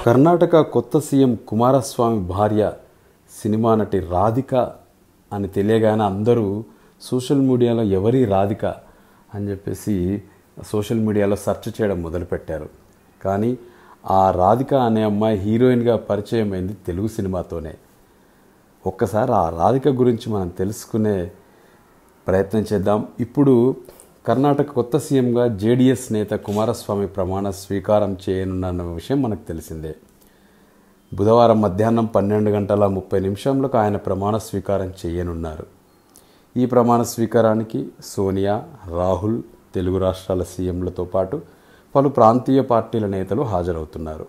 కర్ణాటక కొత్త సీఎం కుమారస్వామి భార్య సినిమా నటి రాధిక అని తెలియగానే అందరూ సోషల్ మీడియాలో ఎవరి రాధిక అని చెప్పేసి సోషల్ మీడియాలో సెర్చ్ చేయడం మొదలుపెట్టారు కానీ ఆ రాధిక అనే అమ్మాయి హీరోయిన్గా పరిచయం అయింది తెలుగు సినిమాతోనే ఒక్కసారి ఆ రాధిక గురించి మనం తెలుసుకునే ప్రయత్నం చేద్దాం ఇప్పుడు కర్ణాటక కొత్త సీఎంగా జేడీఎస్ నేత కుమారస్వామి ప్రమాణ స్వీకారం చేయనున్న విషయం మనకు తెలిసిందే బుధవారం మధ్యాహ్నం పన్నెండు గంటల ముప్పై నిమిషంలకు ఆయన ప్రమాణ స్వీకారం చేయనున్నారు ఈ ప్రమాణ స్వీకారానికి సోనియా రాహుల్ తెలుగు రాష్ట్రాల సీఎంలతో పాటు పలు ప్రాంతీయ పార్టీల నేతలు హాజరవుతున్నారు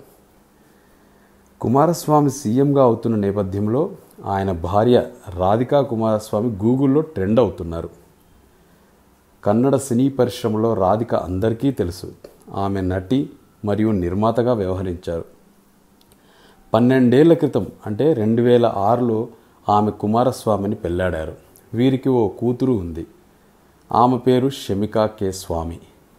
కుమారస్వామి సీఎంగా అవుతున్న నేపథ్యంలో ఆయన భార్య రాధికా కుమారస్వామి గూగుల్లో ట్రెండ్ అవుతున్నారు కన్నడ సినీ పరిశ్రమలో రాధిక అందరికీ తెలుసు ఆమె నటి మరియు నిర్మాతగా వ్యవహరించారు పన్నెండేళ్ల క్రితం అంటే రెండు వేల ఆరులో ఆమె కుమారస్వామిని పెళ్లాడారు వీరికి ఓ కూతురు ఉంది ఆమె పేరు షమికా కె స్వామి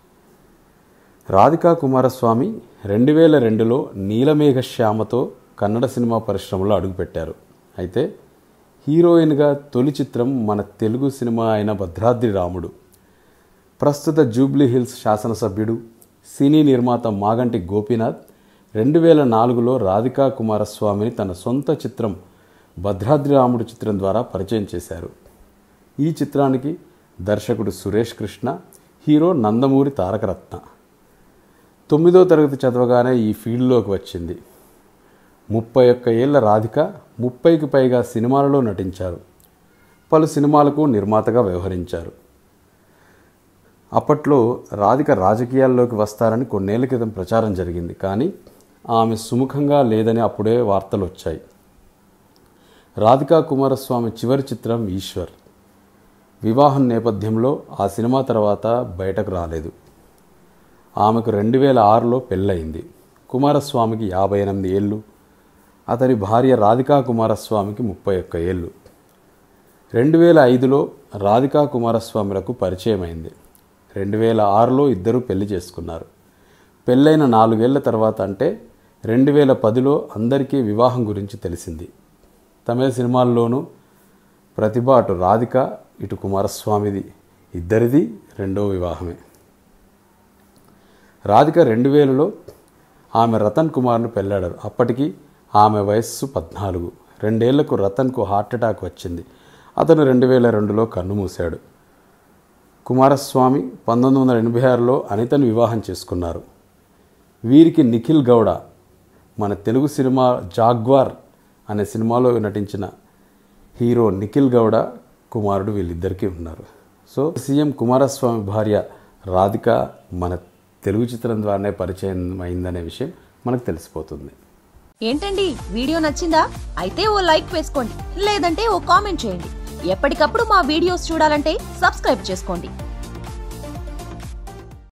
రాధికా కుమారస్వామి రెండు వేల రెండులో నీలమేఘ శ్యామతో కన్నడ సినిమా పరిశ్రమలో అడుగుపెట్టారు అయితే హీరోయిన్గా తొలి చిత్రం మన తెలుగు సినిమా అయిన భద్రాద్రి రాముడు ప్రస్తుత జూబ్లీ హిల్స్ శాసనసభ్యుడు సినీ నిర్మాత మాగంటి గోపీనాథ్ రెండు వేల నాలుగులో రాధికా కుమారస్వామిని తన సొంత చిత్రం భద్రాద్రి రాముడు చిత్రం ద్వారా పరిచయం చేశారు ఈ చిత్రానికి దర్శకుడు సురేష్ కృష్ణ హీరో నందమూరి తారకరత్న తొమ్మిదో తరగతి చదవగానే ఈ ఫీల్డ్లోకి వచ్చింది ముప్పై ఒక్క ఏళ్ల రాధిక ముప్పైకి పైగా సినిమాలలో నటించారు పలు సినిమాలకు నిర్మాతగా వ్యవహరించారు అప్పట్లో రాధిక రాజకీయాల్లోకి వస్తారని కొన్నేళ్ల క్రితం ప్రచారం జరిగింది కానీ ఆమె సుముఖంగా లేదని అప్పుడే వార్తలు వచ్చాయి రాధికా కుమారస్వామి చివరి చిత్రం ఈశ్వర్ వివాహం నేపథ్యంలో ఆ సినిమా తర్వాత బయటకు రాలేదు ఆమెకు రెండు వేల ఆరులో పెళ్ళయింది కుమారస్వామికి యాభై ఎనిమిది ఏళ్ళు అతని భార్య రాధికా కుమారస్వామికి ముప్పై ఒక్క ఏళ్ళు రెండు వేల ఐదులో రాధికా కుమారస్వామిలకు పరిచయం అయింది రెండు వేల ఆరులో ఇద్దరూ పెళ్లి చేసుకున్నారు పెళ్ళైన నాలుగేళ్ల తర్వాత అంటే రెండు వేల పదిలో అందరికీ వివాహం గురించి తెలిసింది తమిళ సినిమాల్లోనూ ప్రతిభ అటు రాధిక ఇటు కుమారస్వామిది ఇద్దరిది రెండో వివాహమే రాధిక రెండు వేలలో ఆమె రతన్ కుమార్ను పెళ్ళాడారు అప్పటికి ఆమె వయస్సు పద్నాలుగు రెండేళ్లకు రతన్కు హార్ట్ అటాక్ వచ్చింది అతను రెండు వేల రెండులో కన్నుమూశాడు కుమారస్వామి పంతొమ్మిది వందల ఎనభై ఆరులో అనితను వివాహం చేసుకున్నారు వీరికి నిఖిల్ గౌడ మన తెలుగు సినిమా జాగ్వార్ అనే సినిమాలో నటించిన హీరో నిఖిల్ గౌడ కుమారుడు వీళ్ళిద్దరికీ ఉన్నారు సో సీఎం కుమారస్వామి భార్య రాధిక మన తెలుగు చిత్రం ద్వారానే పరిచయం అయిందనే విషయం మనకు తెలిసిపోతుంది ఏంటండి వీడియో నచ్చిందా అయితే ఓ లైక్ వేసుకోండి లేదంటే ఓ కామెంట్ చేయండి ఎప్పటికప్పుడు మా వీడియోస్ చూడాలంటే సబ్స్క్రైబ్ చేసుకోండి